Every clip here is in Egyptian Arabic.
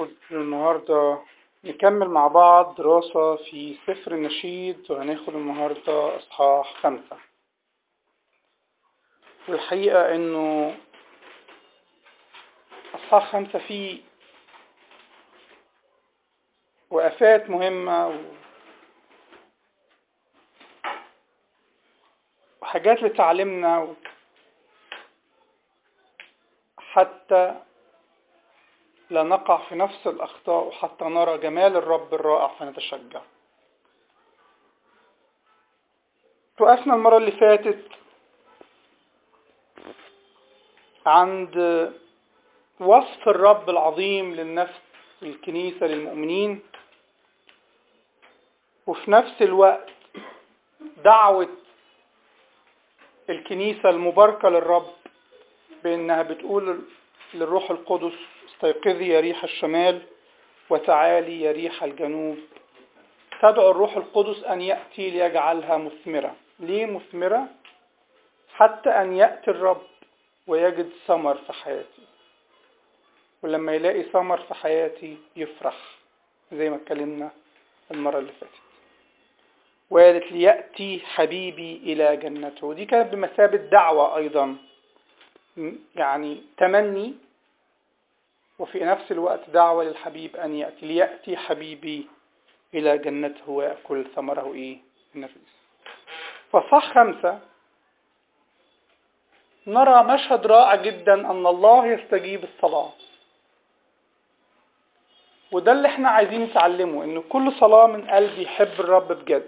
هناخد النهاردة نكمل مع بعض دراسة في سفر النشيد وهناخد النهاردة إصحاح خمسة والحقيقة إنه إصحاح خمسة فيه وقفات مهمة و... وحاجات لتعلمنا و... حتى لا نقع في نفس الأخطاء وحتى نرى جمال الرب الرائع فنتشجع وقفنا المرة اللي فاتت عند وصف الرب العظيم للنفس الكنيسة للمؤمنين وفي نفس الوقت دعوة الكنيسة المباركة للرب بأنها بتقول للروح القدس استيقظي يا ريح الشمال وتعالي يا ريح الجنوب تدعو الروح القدس أن يأتي ليجعلها مثمرة ليه مثمرة؟ حتى أن يأتي الرب ويجد ثمر في حياتي ولما يلاقي ثمر في حياتي يفرح زي ما اتكلمنا المرة اللي فاتت وقالت ليأتي حبيبي إلى جنته ودي كانت بمثابة دعوة أيضا يعني تمني وفي نفس الوقت دعوة للحبيب أن يأتي ليأتي حبيبي إلى جنته ويأكل ثمره إيه النفيس فصح خمسة نرى مشهد رائع جدا أن الله يستجيب الصلاة وده اللي احنا عايزين نتعلمه ان كل صلاة من قلب يحب الرب بجد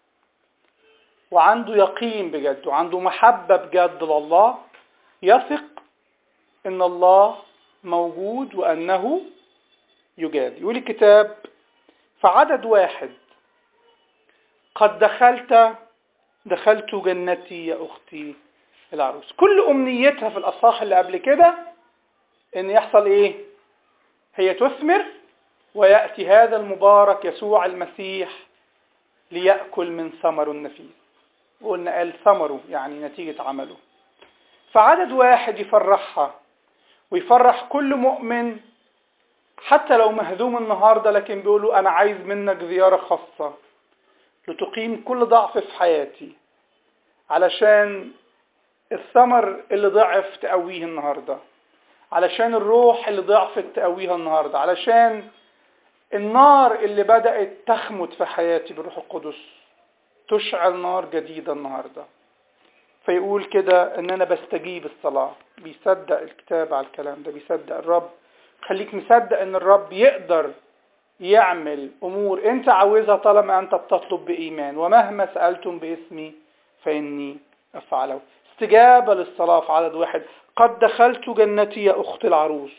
وعنده يقين بجد وعنده محبة بجد لله يثق ان الله موجود وانه يجاب يقول الكتاب فعدد واحد قد دخلت دخلت جنتي يا اختي العروس كل امنيتها في الاصحاح اللي قبل كده ان يحصل ايه هي تثمر ويأتي هذا المبارك يسوع المسيح ليأكل من ثمر النفيس وقلنا قال ثمره يعني نتيجة عمله فعدد واحد يفرحها ويفرح كل مؤمن حتى لو مهزوم النهاردة لكن بيقولوا أنا عايز منك زيارة خاصة لتقيم كل ضعف في حياتي علشان الثمر اللي ضعف تقويه النهاردة علشان الروح اللي ضعفت تقويها النهاردة علشان النار اللي بدأت تخمد في حياتي بالروح القدس تشعل نار جديدة النهاردة فيقول كده ان انا بستجيب الصلاة بيصدق الكتاب على الكلام ده بيصدق الرب خليك مصدق ان الرب يقدر يعمل امور انت عاوزها طالما انت بتطلب بايمان ومهما سألتم باسمي فاني افعله استجابة للصلاة في عدد واحد قد دخلت جنتي يا اخت العروس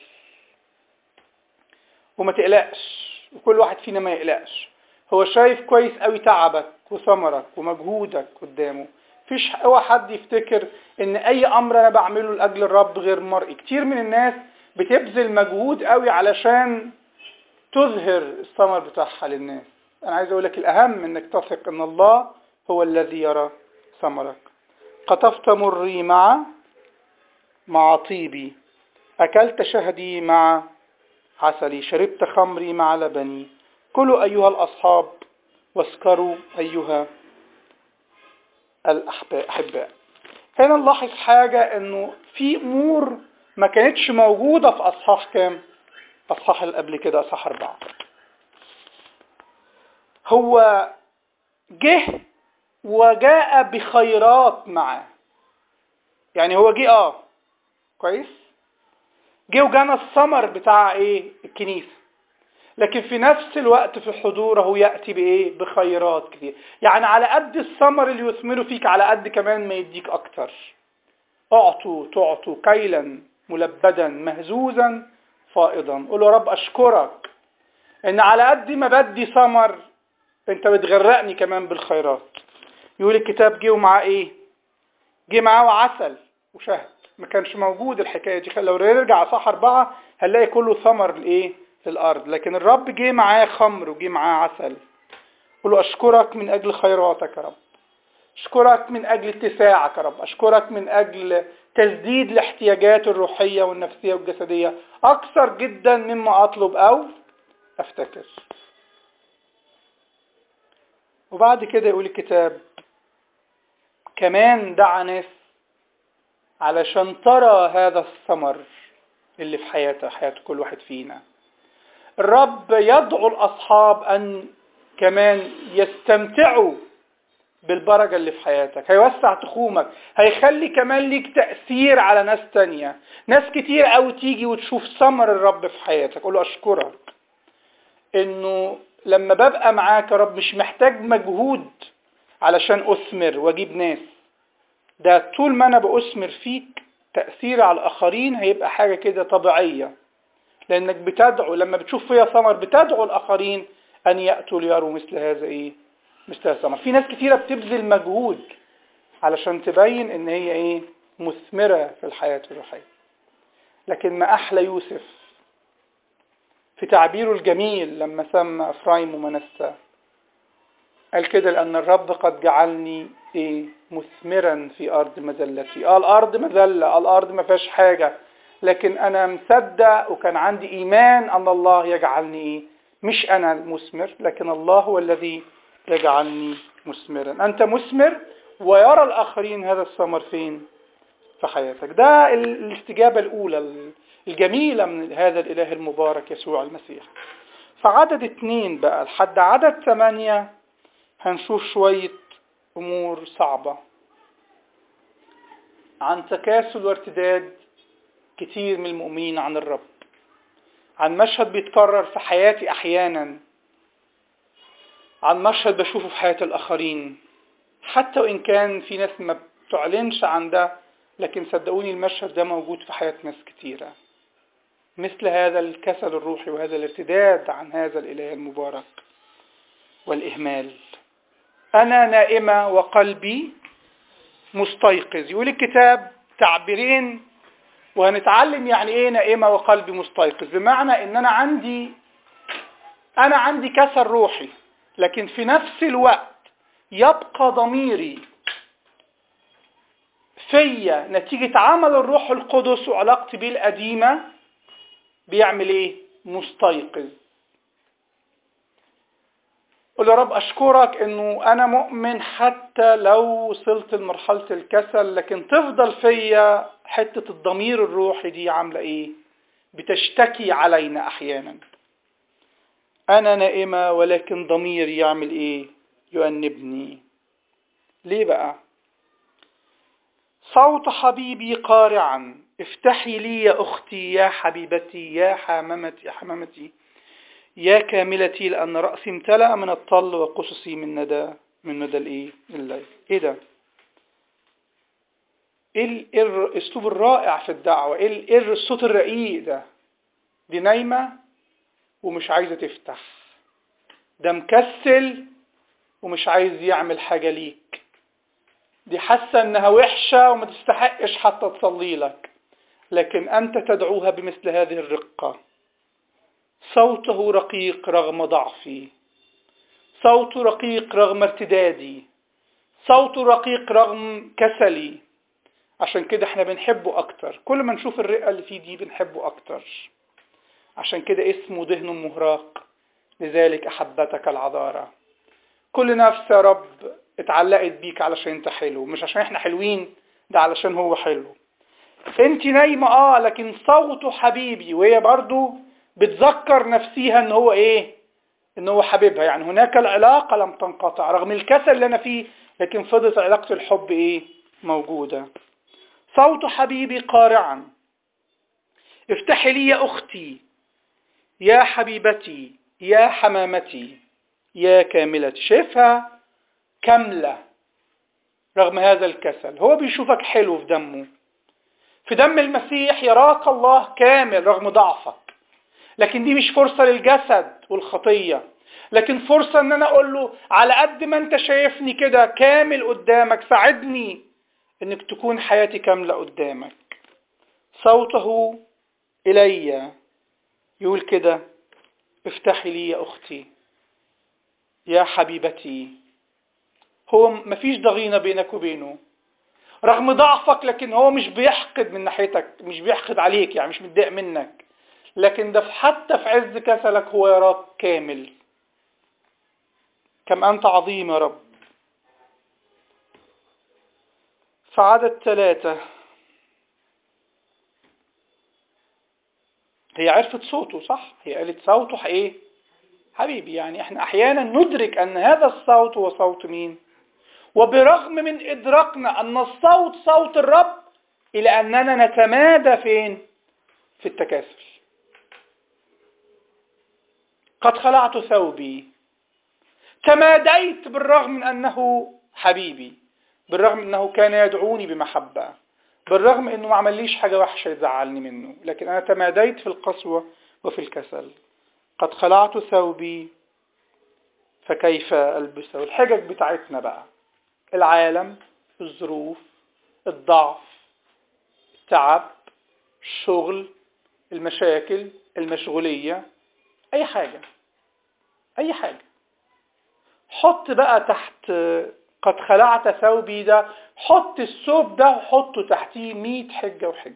وما تقلقش وكل واحد فينا ما يقلقش هو شايف كويس قوي تعبك وثمرك ومجهودك قدامه فيش اوعى حد يفتكر ان اي امر انا بعمله لاجل الرب غير مرئي كتير من الناس بتبذل مجهود قوي علشان تظهر الثمر بتاعها للناس انا عايز اقول لك الاهم انك تثق ان الله هو الذي يرى ثمرك قطفت مري مع مع طيبي اكلت شهدي مع عسلي شربت خمري مع لبني كلوا أيها الأصحاب واسكروا أيها الأحباء هنا نلاحظ حاجة أنه في أمور ما كانتش موجودة في أصحاح كام أصحاح اللي قبل كده أصحاح أربعة هو جه وجاء بخيرات معاه يعني هو جه اه كويس جه وجانا الثمر بتاع ايه الكنيسه لكن في نفس الوقت في حضوره ياتي بايه بخيرات كتير يعني على قد الثمر اللي يثمره فيك على قد كمان ما يديك اكتر اعطوا تعطوا كيلا ملبدا مهزوزا فائضا قول يا رب اشكرك ان على قد ما بدي ثمر انت بتغرقني كمان بالخيرات يقول الكتاب جه ومعاه ايه جه معاه عسل وشهد ما كانش موجود الحكاية دي لو نرجع صح أربعة هنلاقي كله ثمر لإيه للأرض لكن الرب جه معاه خمر وجه معاه عسل قل له أشكرك من أجل خيراتك يا رب أشكرك من أجل اتساعك يا رب أشكرك من أجل تسديد الاحتياجات الروحية والنفسية والجسدية أكثر جدا مما أطلب أو أفتكر وبعد كده يقول الكتاب كمان دعا ناس علشان ترى هذا الثمر اللي في حياته حياة كل واحد فينا الرب يدعو الأصحاب أن كمان يستمتعوا بالبركة اللي في حياتك هيوسع تخومك هيخلي كمان ليك تأثير على ناس تانية ناس كتير قوي تيجي وتشوف ثمر الرب في حياتك قول له أشكرك إنه لما ببقى معاك يا رب مش محتاج مجهود علشان أثمر وأجيب ناس ده طول ما أنا بأثمر فيك تأثير على الآخرين هيبقى حاجة كده طبيعية لأنك بتدعو لما بتشوف فيها ثمر بتدعو الآخرين أن يأتوا ليروا مثل هذا إيه مثل هذا الثمر في ناس كتيرة بتبذل مجهود علشان تبين إن هي إيه مثمرة في الحياة الروحية لكن ما أحلى يوسف في تعبيره الجميل لما سمى إفرايم ومنسى قال كده لأن الرب قد جعلني إيه مثمرا في أرض مذلتي آه الأرض مذلة آه الأرض ما فيهاش حاجة لكن أنا مصدق وكان عندي إيمان أن الله يجعلني إيه مش أنا المثمر لكن الله هو الذي يجعلني مثمرا أنت مثمر ويرى الآخرين هذا الثمر فين في حياتك ده الاستجابة الأولى الجميلة من هذا الإله المبارك يسوع المسيح فعدد اتنين بقى لحد عدد ثمانية هنشوف شوية أمور صعبة عن تكاسل وارتداد كتير من المؤمنين عن الرب عن مشهد بيتكرر في حياتي أحيانا عن مشهد بشوفه في حياة الآخرين حتى وإن كان في ناس ما بتعلنش عن ده لكن صدقوني المشهد ده موجود في حياة ناس كتيرة مثل هذا الكسل الروحي وهذا الارتداد عن هذا الإله المبارك والإهمال أنا نائمة وقلبي مستيقظ يقول الكتاب تعبيرين وهنتعلم يعني ايه نائمة وقلبي مستيقظ بمعنى ان انا عندي انا عندي كسل روحي لكن في نفس الوقت يبقى ضميري فيا نتيجة عمل الروح القدس وعلاقتي بيه القديمة بيعمل ايه مستيقظ قل يا رب أشكرك أنه أنا مؤمن حتى لو وصلت لمرحلة الكسل لكن تفضل فيا حتة الضمير الروحي دي عاملة إيه بتشتكي علينا أحيانا أنا نائمة ولكن ضميري يعمل إيه يؤنبني ليه بقى صوت حبيبي قارعا افتحي لي يا أختي يا حبيبتي يا حمامتي يا حمامتي يا كاملتي لأن رأسي امتلأ من الطل وقصصي من ندى من ندى الإيه الليل إيه ده إيه الأسلوب الرائع في الدعوة إيه الصوت الرقيق ده دي نايمة ومش عايزة تفتح ده مكسل ومش عايز يعمل حاجة ليك دي حاسة انها وحشة وما تستحقش حتى تصلي لك لكن انت تدعوها بمثل هذه الرقة صوته رقيق رغم ضعفي صوت رقيق رغم ارتدادي صوت رقيق رغم كسلي عشان كده احنا بنحبه اكتر كل ما نشوف الرقة اللي فيه دي بنحبه اكتر عشان كده اسمه دهن مهراق لذلك احبتك العذارة كل نفس يا رب اتعلقت بيك علشان انت حلو مش عشان احنا حلوين ده علشان هو حلو انت نايمة اه لكن صوته حبيبي وهي برضو بتذكر نفسيها ان هو ايه ان هو حبيبها يعني هناك العلاقة لم تنقطع رغم الكسل اللي انا فيه لكن فضلت علاقة الحب ايه موجودة صوت حبيبي قارعا افتحي لي يا اختي يا حبيبتي يا حمامتي يا كاملتي شايفها كاملة رغم هذا الكسل هو بيشوفك حلو في دمه في دم المسيح يراك الله كامل رغم ضعفك لكن دي مش فرصة للجسد والخطية لكن فرصة ان انا اقول له على قد ما انت شايفني كده كامل قدامك ساعدني انك تكون حياتي كاملة قدامك صوته الي يقول كده افتحي لي يا اختي يا حبيبتي هو مفيش ضغينة بينك وبينه رغم ضعفك لكن هو مش بيحقد من ناحيتك مش بيحقد عليك يعني مش متضايق منك لكن ده حتى في عز كسلك هو يراك كامل كم أنت عظيم يا رب فعدد ثلاثة هي عرفت صوته صح هي قالت صوته ايه حبيبي يعني احنا احيانا ندرك ان هذا الصوت هو صوت مين وبرغم من ادراكنا ان الصوت صوت الرب الى اننا نتمادى فين في التكاسل قد خلعت ثوبي تماديت بالرغم من انه حبيبي بالرغم انه كان يدعوني بمحبه بالرغم انه ما عمليش حاجة وحشة يزعلني منه لكن انا تماديت في القسوة وفي الكسل قد خلعت ثوبي فكيف البسه الحجج بتاعتنا بقى العالم الظروف الضعف التعب الشغل المشاكل المشغولية اي حاجة اي حاجة حط بقى تحت قد خلعت ثوبي ده حط الثوب ده وحطه تحتيه مئة حجة وحجة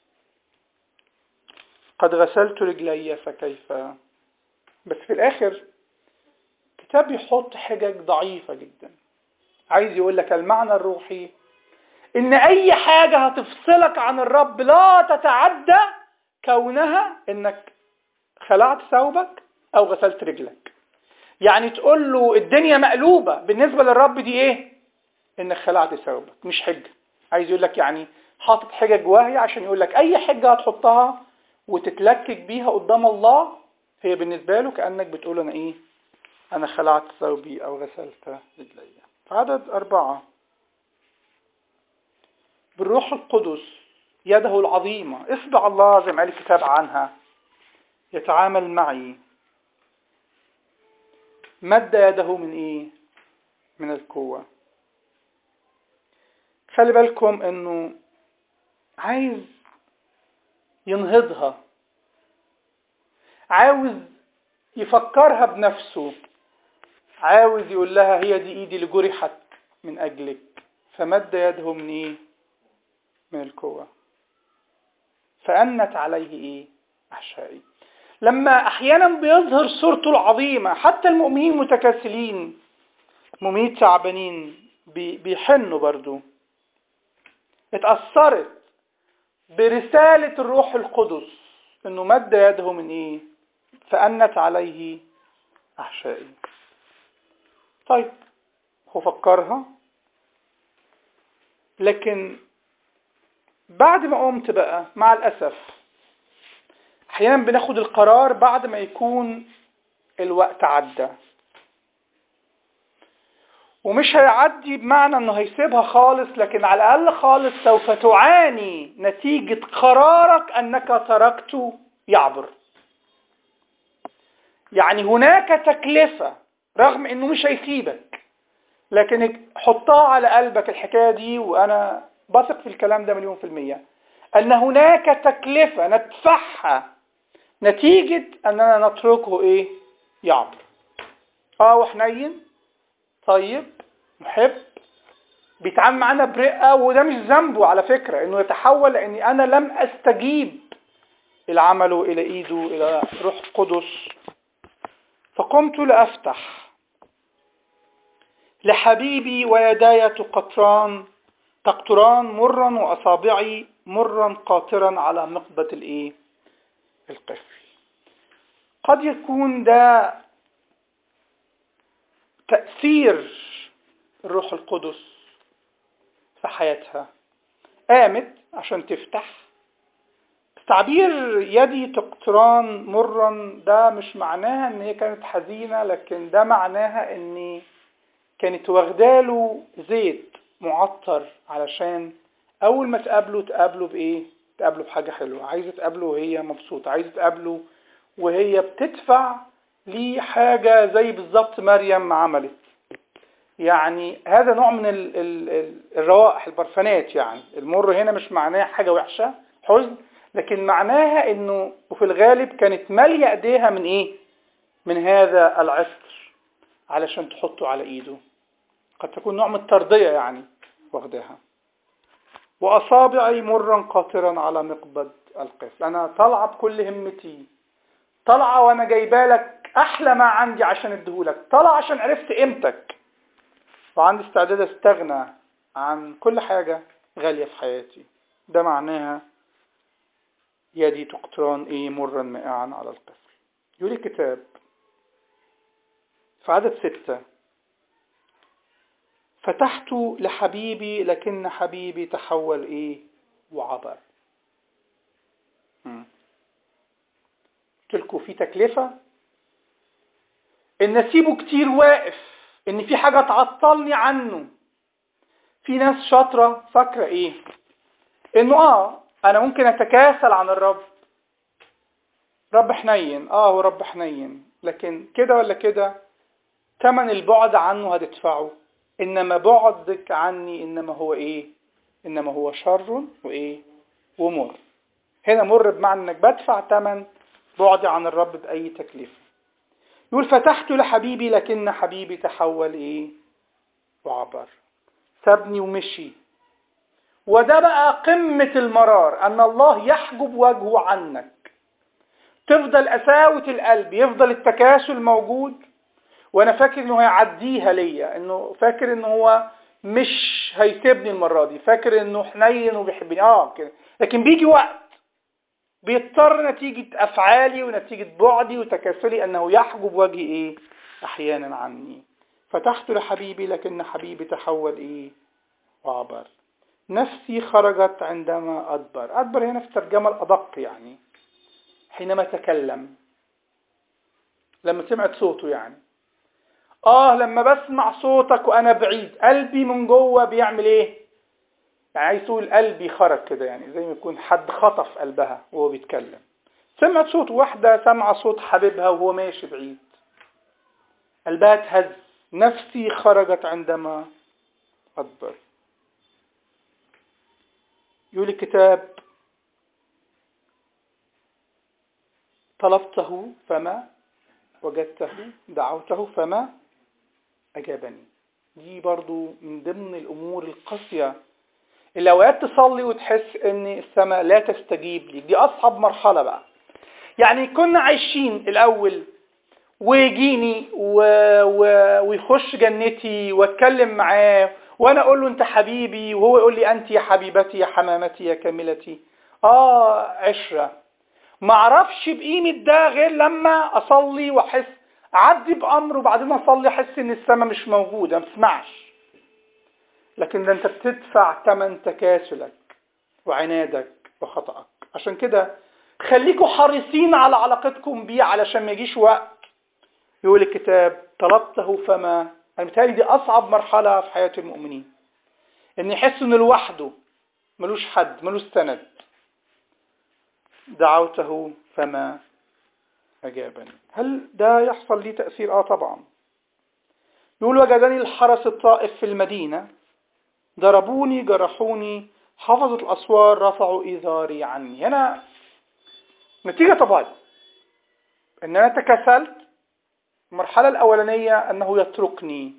قد غسلت رجلي فكيف بس في الآخر كتاب يحط حجج ضعيفة جدا عايز يقول لك المعنى الروحي ان اي حاجة هتفصلك عن الرب لا تتعدى كونها انك خلعت ثوبك او غسلت رجلك يعني تقول له الدنيا مقلوبة بالنسبة للرب دي ايه انك خلعت ثوبك مش حجة عايز يقول لك يعني حاطط حجج واهية عشان يقول لك اي حجة هتحطها وتتلكك بيها قدام الله هي بالنسبة له كأنك بتقول انا ايه انا خلعت ثوبي او غسلت رجلي عدد اربعة بالروح القدس يده العظيمة اصبع الله زي ما قال الكتاب عنها يتعامل معي مد يده من ايه من القوة خلي بالكم انه عايز ينهضها عاوز يفكرها بنفسه عاوز يقول لها هي دي ايدي اللي جرحت من اجلك فمد يده من ايه من القوة فأنت عليه ايه احشائي لما احيانا بيظهر صورته العظيمة حتى المؤمنين المتكاسلين مؤمنين تعبانين بيحنوا برضو اتأثرت برسالة الروح القدس انه مد يده من ايه فأنت عليه احشائي طيب هو فكرها لكن بعد ما قمت بقى مع الأسف احيانا بناخد القرار بعد ما يكون الوقت عدى ومش هيعدي بمعنى انه هيسيبها خالص لكن على الاقل خالص سوف تعاني نتيجة قرارك انك تركته يعبر يعني هناك تكلفة رغم انه مش هيسيبك لكن حطها على قلبك الحكاية دي وانا بثق في الكلام ده مليون في المية ان هناك تكلفة ندفعها نتيجة اننا نتركه ايه يعبر اه وحنين طيب محب بيتعامل معانا برقة وده مش ذنبه على فكرة انه يتحول لاني انا لم استجيب العمل الى ايده الى روح القدس فقمت لافتح لحبيبي ويداي تقطران تقطران مرا واصابعي مرا قاطرا على مقبة الايه القفل قد يكون ده تأثير الروح القدس في حياتها قامت عشان تفتح تعبير يدي تقطران مرا ده مش معناها ان هي كانت حزينة لكن ده معناها ان كانت واخداله زيت معطر علشان اول ما تقابله تقابله بايه تقابله بحاجة حلوة عايزة تقابله وهي مبسوطة عايزة تقابله وهي بتدفع ليه حاجة زي بالظبط مريم عملت يعني هذا نوع من ال ال ال الروائح البرفانات يعني المر هنا مش معناه حاجة وحشة حزن لكن معناها انه وفي الغالب كانت مالية ايديها من ايه من هذا العطر علشان تحطه على ايده قد تكون نوع من الترضية يعني واخداها وأصابعي مرا قاطرا على مقبض القفل أنا طالعة بكل همتي طالعة وأنا جايبالك أحلى ما عندي عشان اديهولك طالعة عشان عرفت قيمتك وعندي استعداد استغنى عن كل حاجة غالية في حياتي ده معناها يدي تقطران ايه مرا مائعا على القفل يقول الكتاب في عدد ستة فتحت لحبيبي لكن حبيبي تحول ايه وعبر قلت لكم في تكلفة ان اسيبه كتير واقف ان في حاجة تعطلني عنه في ناس شاطرة فاكرة ايه انه اه انا ممكن اتكاسل عن الرب رب حنين اه هو رب حنين لكن كده ولا كده تمن البعد عنه هتدفعه انما بعدك عني انما هو ايه انما هو شر وايه ومر هنا مر بمعنى انك بدفع تمن بعدي عن الرب باي تكلفه يقول فتحت لحبيبي لكن حبيبي تحول ايه وعبر سابني ومشي وده بقى قمة المرار أن الله يحجب وجهه عنك تفضل قساوة القلب يفضل التكاسل موجود وأنا فاكر إنه هيعديها ليا إنه فاكر إنه هو مش هيسيبني المرة دي فاكر إنه حنين وبيحبني آه كده لكن بيجي وقت بيضطر نتيجة أفعالي ونتيجة بعدي وتكاسلي أنه يحجب وجهي إيه أحيانا عني فتحت لحبيبي لكن حبيبي تحول إيه وعبر نفسي خرجت عندما أدبر أدبر هنا في الترجمة الأدق يعني حينما تكلم لما سمعت صوته يعني آه لما بسمع صوتك وأنا بعيد قلبي من جوه بيعمل إيه يعني عايز تقول قلبي خرج كده يعني زي ما يكون حد خطف قلبها وهو بيتكلم سمعت صوت واحدة سمع صوت حبيبها وهو ماشي بعيد قلبها اتهز نفسي خرجت عندما أدبر يقول الكتاب طلبته فما وجدته دعوته فما أجابني دي برضو من ضمن الأمور القاسية اللي أوقات تصلي وتحس إن السماء لا تستجيب لي دي أصعب مرحلة بقى يعني كنا عايشين الأول ويجيني و... و... ويخش جنتي واتكلم معاه وانا اقول له انت حبيبي وهو يقول لي انت يا حبيبتي يا حمامتي يا كاملتي اه عشرة ما اعرفش بقيمة ده غير لما اصلي واحس اعدي بامر وبعدين اصلي احس ان السماء مش موجودة ما تسمعش لكن ده انت بتدفع ثمن تكاسلك وعنادك وخطأك عشان كده خليكوا حريصين على علاقتكم بيه علشان ما يجيش وقت يقول الكتاب طلبته فما انا متهيألي دي اصعب مرحله في حياه المؤمنين ان يحس انه لوحده ملوش حد ملوش سند دعوته فما اجابني هل ده يحصل لي تاثير اه طبعا يقول وجدني الحرس الطائف في المدينه ضربوني جرحوني حفظة الاسوار رفعوا ايذاري عني هنا نتيجه طبعا ان انا تكاسلت المرحلة الأولانية أنه يتركني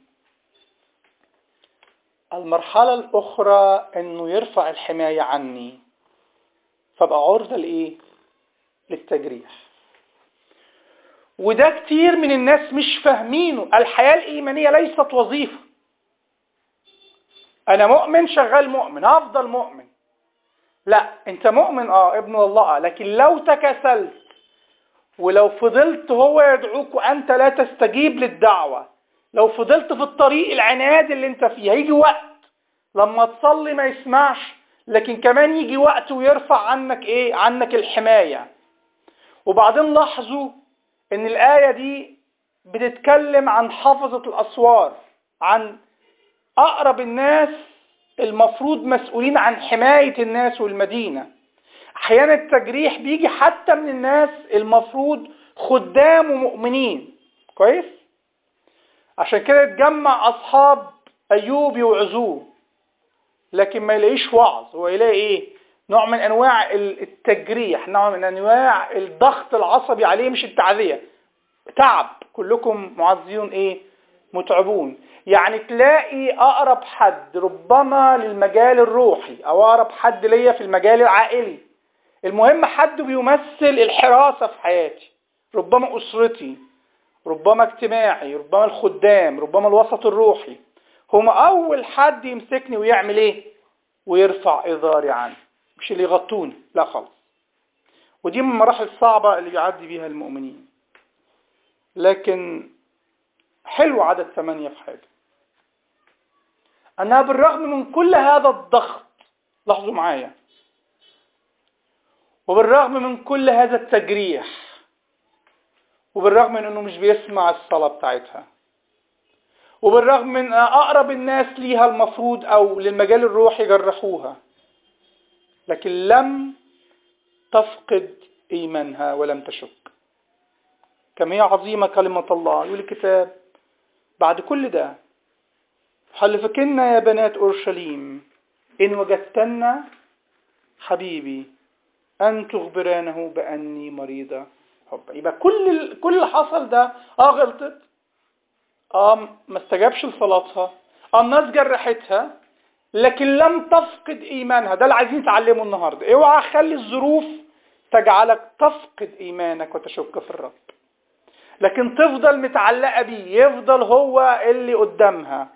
المرحلة الأخرى أنه يرفع الحماية عني فبقى عرضة لإيه؟ للتجريح وده كتير من الناس مش فاهمينه الحياة الإيمانية ليست وظيفة أنا مؤمن شغال مؤمن هفضل مؤمن لا أنت مؤمن آه ابن الله لكن لو تكسلت ولو فضلت هو يدعوك وأنت لا تستجيب للدعوة لو فضلت في الطريق العناد اللي انت فيه هيجي وقت لما تصلي ما يسمعش لكن كمان يجي وقت ويرفع عنك ايه عنك الحماية وبعدين لاحظوا ان الآية دي بتتكلم عن حفظة الأسوار عن أقرب الناس المفروض مسؤولين عن حماية الناس والمدينة احيانا التجريح بيجي حتى من الناس المفروض خدام ومؤمنين كويس عشان كده يتجمع اصحاب ايوب يوعظوه لكن ما يلاقيش وعظ هو يلاقي ايه نوع من انواع التجريح نوع من انواع الضغط العصبي عليه مش التعذيه تعب كلكم معزيون ايه متعبون يعني تلاقي أقرب حد ربما للمجال الروحي أو أقرب حد ليا في المجال العائلي المهم حد بيمثل الحراسة في حياتي ربما أسرتي ربما اجتماعي ربما الخدام ربما الوسط الروحي هم أول حد يمسكني ويعمل إيه ويرفع إظهاري عنه مش اللي يغطوني لا خالص ودي من المراحل الصعبة اللي بيعدي بيها المؤمنين لكن حلو عدد ثمانية في حاجة أنها بالرغم من كل هذا الضغط لاحظوا معايا وبالرغم من كل هذا التجريح وبالرغم من أنه مش بيسمع الصلاة بتاعتها وبالرغم من أقرب الناس ليها المفروض أو للمجال الروحي جرحوها لكن لم تفقد إيمانها ولم تشك كم هي عظيمة كلمة الله يقول الكتاب بعد كل ده حلفكن يا بنات أورشليم إن وجدتن حبيبي أن تخبرانه بأني مريضة حبا يبقى كل كل اللي حصل ده اه غلطت اه ما استجابش لصلاتها اه الناس جرحتها لكن لم تفقد ايمانها ده اللي عايزين نتعلمه النهارده اوعى خلي الظروف تجعلك تفقد ايمانك وتشك في الرب لكن تفضل متعلقة بيه يفضل هو اللي قدامها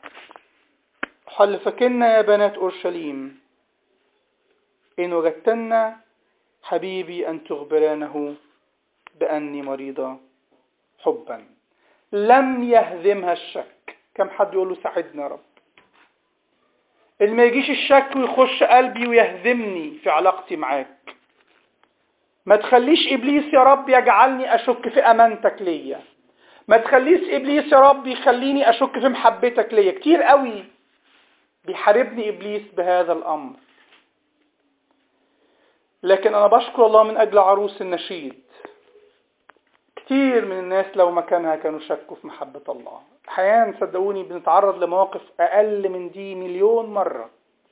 حلفكن يا بنات أورشليم إن وجدتن حبيبي أن تخبرانه بأني مريضة حبا لم يهزمها الشك كم حد يقول له ساعدنا يا رب اللي ما يجيش الشك ويخش قلبي ويهزمني في علاقتي معاك ما تخليش إبليس يا رب يجعلني أشك في أمانتك ليا ما تخليش إبليس يا رب يخليني أشك في محبتك ليا كتير قوي بيحاربني إبليس بهذا الأمر لكن أنا بشكر الله من أجل عروس النشيد كتير من الناس لو مكانها كانوا شكوا في محبة الله أحيانا صدقوني بنتعرض لمواقف أقل من دي مليون مرة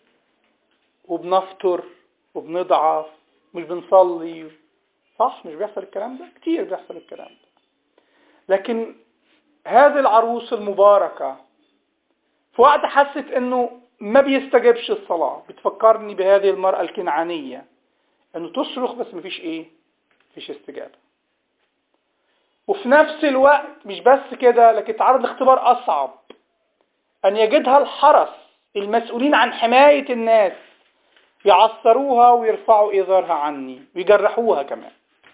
وبنفطر وبنضعف مش بنصلي صح مش بيحصل الكلام ده كتير بيحصل الكلام ده لكن هذه العروس المباركة في وقت حست انه ما بيستجبش الصلاة بتفكرني بهذه المرأة الكنعانية انه تصرخ بس مفيش ايه مفيش استجابة وفي نفس الوقت مش بس كده لكن تعرض لاختبار اصعب ان يجدها الحرس المسؤولين عن حماية الناس يعثروها ويرفعوا إظهارها عني ويجرحوها كمان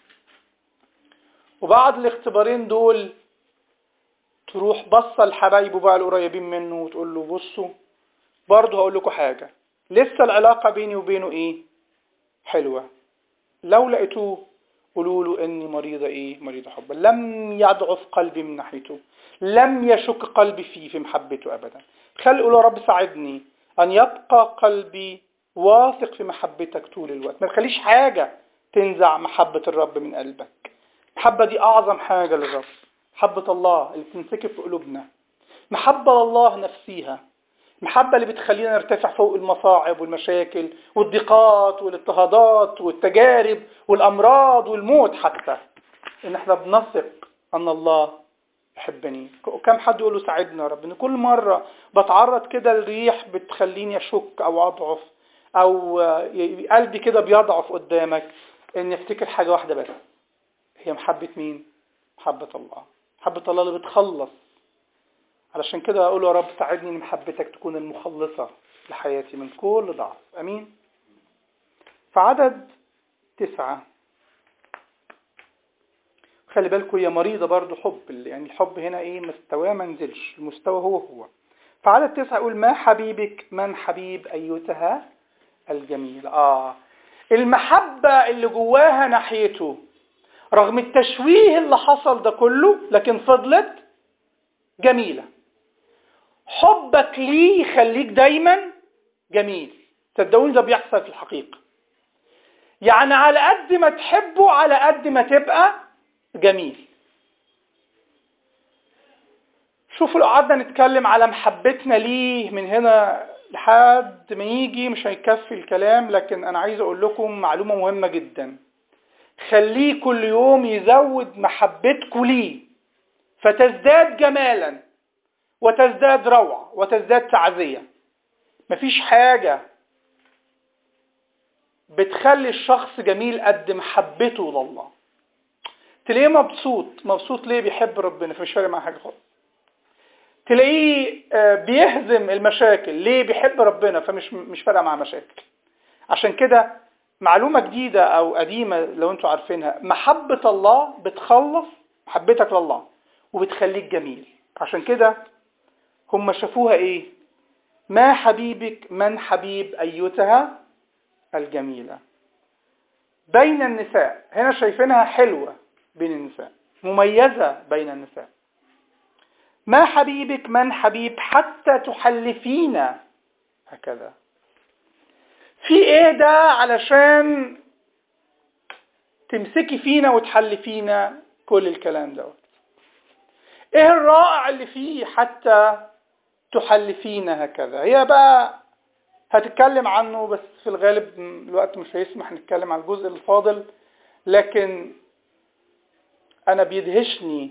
وبعد الاختبارين دول تروح بصة لحبايبه بقى القريبين منه وتقول له بصوا برضه هقول لكم حاجة لسه العلاقة بيني وبينه ايه حلوة لو لقيتوه قولوا له اني مريضة ايه مريضة حبا لم يضعف قلبي من ناحيته لم يشك قلبي فيه في محبته ابدا خلي قولوا رب ساعدني ان يبقى قلبي واثق في محبتك طول الوقت ما تخليش حاجة تنزع محبة الرب من قلبك المحبة دي أعظم حاجة للرب محبة الله اللي بتنسكب في قلوبنا محبة لله نفسيها المحبة اللي بتخلينا نرتفع فوق المصاعب والمشاكل والضيقات والاضطهادات والتجارب والأمراض والموت حتى إن احنا بنثق أن الله يحبني كم حد يقول له ساعدنا يا رب إن كل مرة بتعرض كده للريح بتخليني أشك أو أضعف او قلبي كده بيضعف قدامك ان افتكر حاجة واحدة بس هي محبة مين محبة الله محبة الله اللي بتخلص علشان كده اقول يا رب ساعدني ان محبتك تكون المخلصة لحياتي من كل ضعف امين فعدد تسعة خلي بالكم هي مريضة برضو حب يعني الحب هنا ايه مستواه ما نزلش المستوى هو هو فعدد تسعة يقول ما حبيبك من حبيب أيتها الجميل آه المحبة اللي جواها ناحيته رغم التشويه اللي حصل ده كله لكن فضلت جميلة حبك ليه يخليك دايما جميل صدقوني ده بيحصل في الحقيقة يعني على قد ما تحبه على قد ما تبقى جميل شوفوا لو قعدنا نتكلم على محبتنا ليه من هنا لحد ما يجي مش هيكفي الكلام لكن انا عايز اقول لكم معلومة مهمة جدا خليه كل يوم يزود محبتكم ليه فتزداد جمالا وتزداد روعة وتزداد تعزية مفيش حاجة بتخلي الشخص جميل قد محبته لله تلاقيه مبسوط مبسوط ليه بيحب ربنا فمش فارق معاه حاجة خالص تلاقيه بيهزم المشاكل ليه بيحب ربنا فمش مش فارقه معاه مشاكل عشان كده معلومة جديدة أو قديمة لو أنتوا عارفينها محبة الله بتخلص محبتك لله وبتخليك جميل عشان كده هم شافوها إيه ما حبيبك من حبيب أيتها الجميلة بين النساء هنا شايفينها حلوة بين النساء مميزة بين النساء ما حبيبك من حبيب حتى تحلفين هكذا في ايه ده علشان تمسكي فينا وتحلفينا كل الكلام دوت ايه الرائع اللي فيه حتى تحلفينا هكذا هي بقى هتتكلم عنه بس في الغالب الوقت مش هيسمح نتكلم عن الجزء الفاضل لكن انا بيدهشني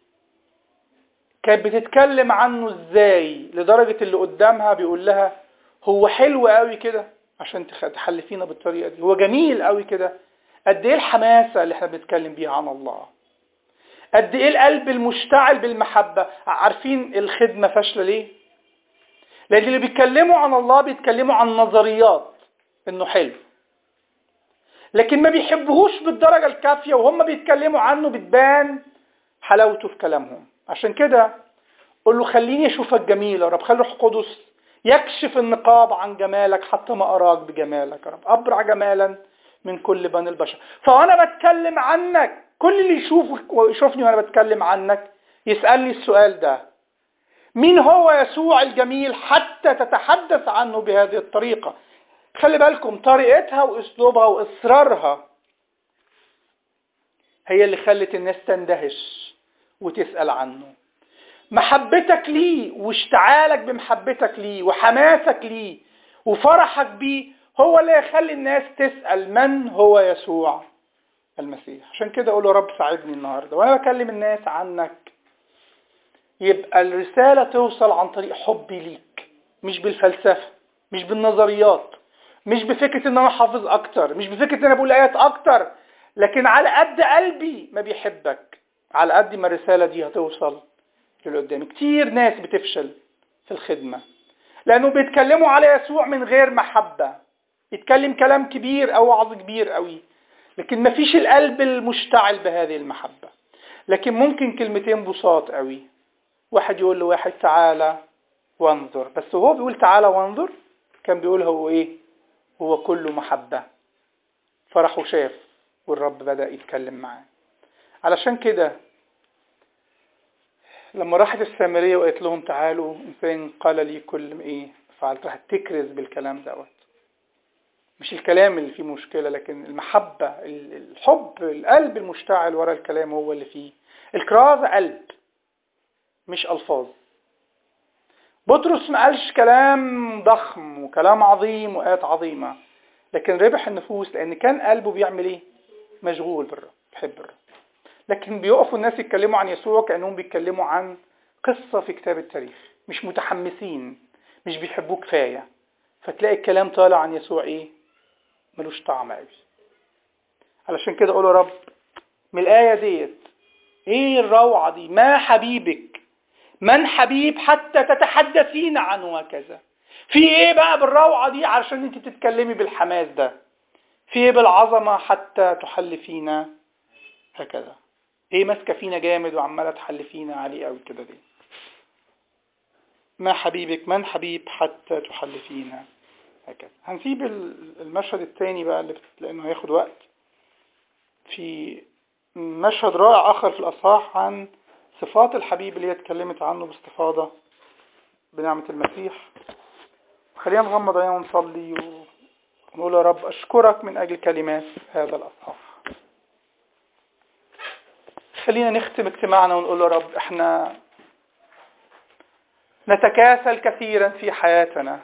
كانت بتتكلم عنه ازاي لدرجة اللي قدامها بيقول لها هو حلو قوي كده عشان تحلفينا بالطريقة دي هو جميل قوي كده قد ايه الحماسة اللي احنا بنتكلم بيها عن الله قد ايه القلب المشتعل بالمحبة عارفين الخدمة فاشلة ليه لان اللي بيتكلموا عن الله بيتكلموا عن نظريات انه حلو لكن ما بيحبوهوش بالدرجة الكافية وهم بيتكلموا عنه بتبان حلاوته في كلامهم عشان كده قل له خليني اشوفك جميل يا رب خلي روح قدس يكشف النقاب عن جمالك حتى ما اراك بجمالك يا رب ابرع جمالا من كل بني البشر فانا بتكلم عنك كل اللي يشوفك ويشوفني وانا بتكلم عنك يسالني السؤال ده مين هو يسوع الجميل حتى تتحدث عنه بهذه الطريقه خلي بالكم طريقتها واسلوبها واصرارها هي اللي خلت الناس تندهش وتسأل عنه محبتك ليه واشتعالك بمحبتك ليه وحماسك ليه وفرحك بيه هو اللي يخلي الناس تسأل من هو يسوع المسيح عشان كده اقول له رب ساعدني النهارده وانا بكلم الناس عنك يبقى الرسالة توصل عن طريق حبي ليك مش بالفلسفة مش بالنظريات مش بفكرة ان انا حافظ اكتر مش بفكرة ان انا بقول ايات اكتر لكن على قد قلبي ما بيحبك على قد ما الرسالة دي هتوصل للي قدامي كتير ناس بتفشل في الخدمة لأنه بيتكلموا على يسوع من غير محبة يتكلم كلام كبير أو وعظ كبير قوي لكن ما فيش القلب المشتعل بهذه المحبة لكن ممكن كلمتين بساط قوي واحد يقول لواحد تعالى وانظر بس هو بيقول تعالى وانظر كان بيقول هو ايه هو كله محبة فرح وشاف والرب بدأ يتكلم معاه علشان كده لما راحت السامرية وقالت لهم تعالوا إنسان قال لي كل إيه فعلت راحت تكرز بالكلام دوت مش الكلام اللي فيه مشكلة لكن المحبة الحب القلب المشتعل ورا الكلام هو اللي فيه الكرازة قلب مش ألفاظ بطرس ما قالش كلام ضخم وكلام عظيم وآيات عظيمة لكن ربح النفوس لأن كان قلبه بيعمل إيه مشغول بالرب بيحب الرب لكن بيقفوا الناس يتكلموا عن يسوع كأنهم بيتكلموا عن قصة في كتاب التاريخ مش متحمسين مش بيحبوه كفاية فتلاقي الكلام طالع عن يسوع ايه ملوش طعم قوي علشان كده اقول يا رب من الآية ديت ايه الروعة دي ما حبيبك من حبيب حتى تتحدثين عنه هكذا في ايه بقى بالروعة دي علشان انت تتكلمي بالحماس ده في ايه بالعظمة حتى تحلفينا هكذا ايه ماسكه فينا جامد وعماله تحلفينا عليه قوي كده ليه ما حبيبك من حبيب حتى تحلفينا هكذا هنسيب المشهد الثاني بقى اللي لانه هياخد وقت في مشهد رائع اخر في الاصحاح عن صفات الحبيب اللي هي اتكلمت عنه باستفاضه بنعمه المسيح خلينا نغمض عينينا ونصلي ونقول يا رب اشكرك من اجل كلمات هذا الاصحاح خلينا نختم اجتماعنا ونقول يا رب احنا نتكاسل كثيرا في حياتنا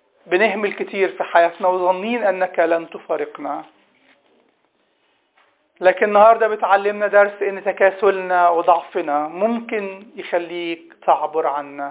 بنهمل كثير في حياتنا وظنين انك لن تفارقنا لكن النهاردة بتعلمنا درس ان تكاسلنا وضعفنا ممكن يخليك تعبر عنا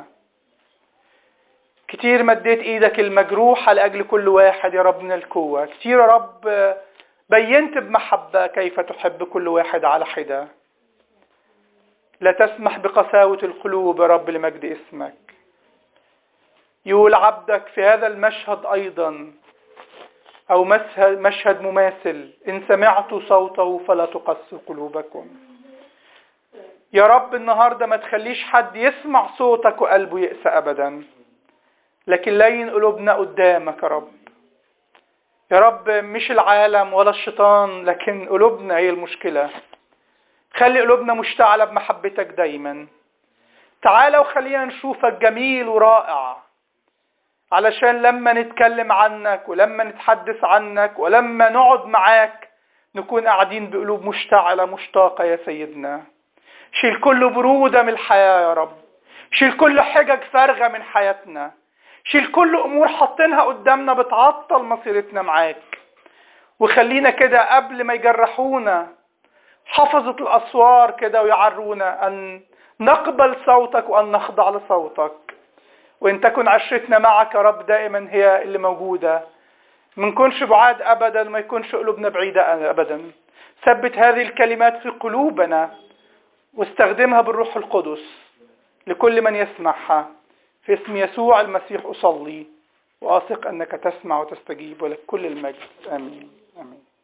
كتير مديت ايدك المجروحة لأجل كل واحد يا رب من القوة كتير يا رب بينت بمحبة كيف تحب كل واحد على حدة لا تسمح بقساوة القلوب يا رب لمجد اسمك يقول عبدك في هذا المشهد أيضا أو مشهد مماثل إن سمعتوا صوته فلا تقسوا قلوبكم يا رب النهاردة ما تخليش حد يسمع صوتك وقلبه يأسى أبدا لكن لين قلوبنا قدامك يا رب يا رب مش العالم ولا الشيطان لكن قلوبنا هي المشكلة خلي قلوبنا مشتعلة بمحبتك دايما تعالى وخلينا نشوفك جميل ورائع علشان لما نتكلم عنك ولما نتحدث عنك ولما نقعد معاك نكون قاعدين بقلوب مشتعلة مشتاقة يا سيدنا شيل كل برودة من الحياة يا رب شيل كل حجج فارغة من حياتنا شيل كل امور حاطينها قدامنا بتعطل مصيرتنا معاك وخلينا كده قبل ما يجرحونا حفظت الاسوار كده ويعرونا ان نقبل صوتك وان نخضع لصوتك وان تكن عشرتنا معك يا رب دائما هي اللي موجودة ما نكونش بعاد ابدا ما يكونش قلوبنا بعيدة ابدا ثبت هذه الكلمات في قلوبنا واستخدمها بالروح القدس لكل من يسمعها في اسم يسوع المسيح أصلي وأثق أنك تسمع وتستجيب ولك كل المجد آمين آمين